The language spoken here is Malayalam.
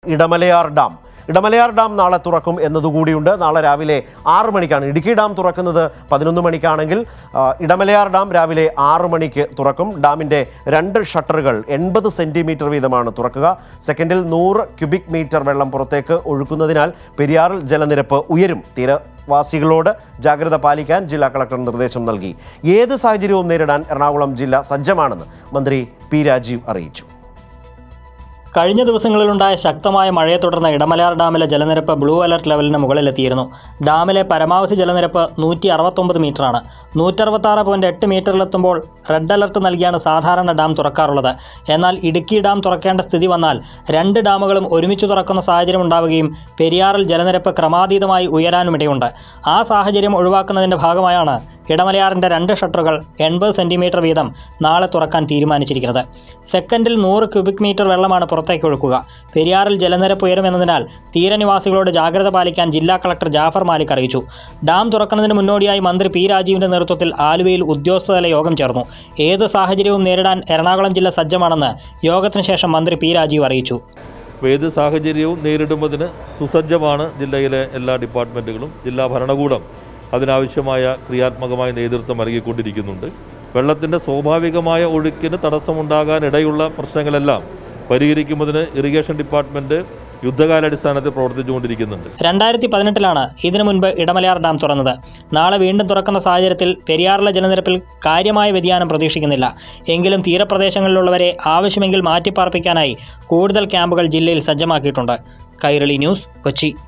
ഇടമലയാർ ഡാം ഇടമലയാർ ഡാം നാളെ തുറക്കും എന്നതുകൂടിയുണ്ട് നാളെ രാവിലെ ആറ് മണിക്കാണ് ഇടുക്കി ഡാം തുറക്കുന്നത് പതിനൊന്ന് മണിക്കാണെങ്കിൽ ആ, ഇടമലയാർ ഡാം രാവിലെ ആറ് മണിക്ക് തുറക്കും ഡാമിൻ്റെ രണ്ട് ഷട്ടറുകൾ എൺപത് സെൻറ്റിമീറ്റർ വീതമാണ് തുറക്കുക സെക്കൻഡിൽ നൂറ് ക്യൂബിക് മീറ്റർ വെള്ളം പുറത്തേക്ക് ഒഴുക്കുന്നതിനാൽ പെരിയാറിൽ ജലനിരപ്പ് ഉയരും തീരവാസികളോട് ജാഗ്രത പാലിക്കാൻ ജില്ലാ കളക്ടർ നിർദ്ദേശം നൽകി ഏത് സാഹചര്യവും നേരിടാൻ എറണാകുളം ജില്ല സജ്ജമാണെന്ന് മന്ത്രി പി രാജീവ് അറിയിച്ചു കഴിഞ്ഞ ദിവസങ്ങളിലുണ്ടായ ശക്തമായ മഴയെ തുടർന്ന് ഇടമലയാർ ഡാമിലെ ജലനിരപ്പ് ബ്ലൂ അലർട്ട് ലെവലിന് മുകളിലെത്തിയിരുന്നു ഡാമിലെ പരമാവധി ജലനിരപ്പ് നൂറ്റി അറുപത്തൊമ്പത് മീറ്ററാണ് നൂറ്ററുപത്താറ് പോയിൻറ്റ് എട്ട് മീറ്ററിലെത്തുമ്പോൾ റെഡ് അലർട്ട് നൽകിയാണ് സാധാരണ ഡാം തുറക്കാറുള്ളത് എന്നാൽ ഇടുക്കി ഡാം തുറക്കേണ്ട സ്ഥിതി വന്നാൽ രണ്ട് ഡാമുകളും ഒരുമിച്ച് തുറക്കുന്ന സാഹചര്യം ഉണ്ടാവുകയും പെരിയാറിൽ ജലനിരപ്പ് ക്രമാതീതമായി ഉയരാനുമിടയുണ്ട് ആ സാഹചര്യം ഒഴിവാക്കുന്നതിൻ്റെ ഭാഗമായാണ് ഇടമലയാറിൻ്റെ രണ്ട് ഷട്ടറുകൾ എൺപത് സെൻറ്റിമീറ്റർ വീതം നാളെ തുറക്കാൻ തീരുമാനിച്ചിരിക്കുന്നത് സെക്കൻഡിൽ നൂറ് ക്യൂബിക് മീറ്റർ വെള്ളമാണ് പുറത്തേക്ക് ഒഴുക്കുക പെരിയാറിൽ ജലനിരപ്പ് ഉയരുമെന്നതിനാൽ തീരനിവാസികളോട് ജാഗ്രത പാലിക്കാൻ ജില്ലാ കളക്ടർ ജാഫർ മാലിക് അറിയിച്ചു ഡാം തുറക്കുന്നതിന് മുന്നോടിയായി മന്ത്രി പി രാജീവിന്റെ നേതൃത്വത്തിൽ ആലുവയിൽ ഉദ്യോഗസ്ഥതല യോഗം ചേർന്നു ഏത് സാഹചര്യവും നേരിടാൻ എറണാകുളം ജില്ല സജ്ജമാണെന്ന് യോഗത്തിന് ശേഷം മന്ത്രി പി രാജീവ് അറിയിച്ചു അപ്പോൾ ഏത് സാഹചര്യവും നേരിടുന്നതിന് സുസജ്ജമാണ് ജില്ലയിലെ എല്ലാ ഡിപ്പാർട്ട്മെൻറ്റുകളും ജില്ലാ ഭരണകൂടം അതിനാവശ്യമായ ക്രിയാത്മകമായ നേതൃത്വം നൽകിക്കൊണ്ടിരിക്കുന്നുണ്ട് വെള്ളത്തിൻ്റെ സ്വാഭാവികമായ ഒഴുക്കിന് തടസ്സമുണ്ടാകാൻ ഇടയുള്ള പ്രശ്നങ്ങളെല്ലാം പരിഹരിക്കുന്നതിന് ഇറിഗേഷൻ ഡിപ്പാർട്ട്മെൻറ്റ് യുദ്ധകാലാടിസ്ഥാനത്തിൽ പ്രവർത്തിച്ചുകൊണ്ടിരിക്കുന്നുണ്ട് രണ്ടായിരത്തി പതിനെട്ടിലാണ് ഇതിനു മുൻപ് ഇടമലയാർ ഡാം തുറന്നത് നാളെ വീണ്ടും തുറക്കുന്ന സാഹചര്യത്തിൽ പെരിയാറിലെ ജലനിരപ്പിൽ കാര്യമായ വ്യതിയാനം പ്രതീക്ഷിക്കുന്നില്ല എങ്കിലും തീരപ്രദേശങ്ങളിലുള്ളവരെ ആവശ്യമെങ്കിൽ മാറ്റിപ്പാർപ്പിക്കാനായി കൂടുതൽ ക്യാമ്പുകൾ ജില്ലയിൽ സജ്ജമാക്കിയിട്ടുണ്ട് കൈരളി ന്യൂസ് കൊച്ചി